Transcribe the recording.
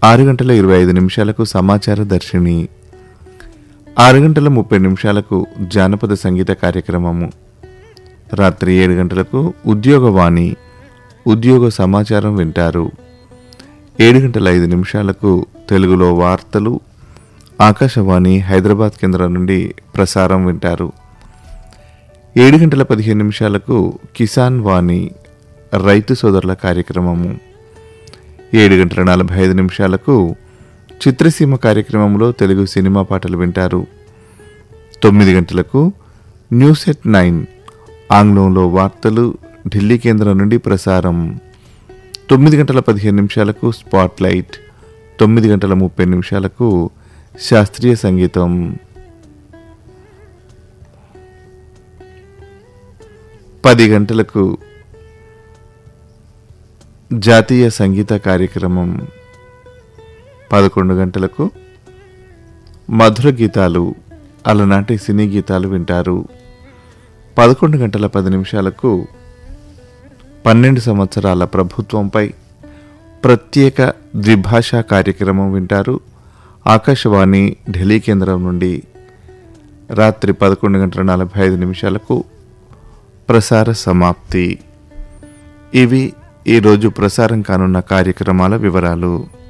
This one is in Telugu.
ఆరు గంటల ఇరవై ఐదు నిమిషాలకు సమాచార దర్శిని ఆరు గంటల ముప్పై నిమిషాలకు జానపద సంగీత కార్యక్రమము రాత్రి ఏడు గంటలకు ఉద్యోగవాణి ఉద్యోగ సమాచారం వింటారు ఏడు గంటల ఐదు నిమిషాలకు తెలుగులో వార్తలు ఆకాశవాణి హైదరాబాద్ కేంద్రం నుండి ప్రసారం వింటారు ఏడు గంటల పదిహేను నిమిషాలకు కిసాన్ వాణి రైతు సోదరుల కార్యక్రమము ఏడు గంటల నలభై ఐదు నిమిషాలకు చిత్రసీమ కార్యక్రమంలో తెలుగు సినిమా పాటలు వింటారు తొమ్మిది గంటలకు న్యూస్ ఎట్ నైన్ ఆంగ్లంలో వార్తలు ఢిల్లీ కేంద్రం నుండి ప్రసారం తొమ్మిది గంటల పదిహేను నిమిషాలకు స్పాట్ లైట్ తొమ్మిది గంటల ముప్పై నిమిషాలకు శాస్త్రీయ సంగీతం పది గంటలకు జాతీయ సంగీత కార్యక్రమం పదకొండు గంటలకు మధుర గీతాలు అలనాటి సినీ గీతాలు వింటారు పదకొండు గంటల పది నిమిషాలకు పన్నెండు సంవత్సరాల ప్రభుత్వంపై ప్రత్యేక ద్విభాషా కార్యక్రమం వింటారు ఆకాశవాణి ఢిల్లీ కేంద్రం నుండి రాత్రి పదకొండు గంటల నలభై ఐదు నిమిషాలకు ప్రసార సమాప్తి ఇవి ఈరోజు ప్రసారం కానున్న కార్యక్రమాల వివరాలు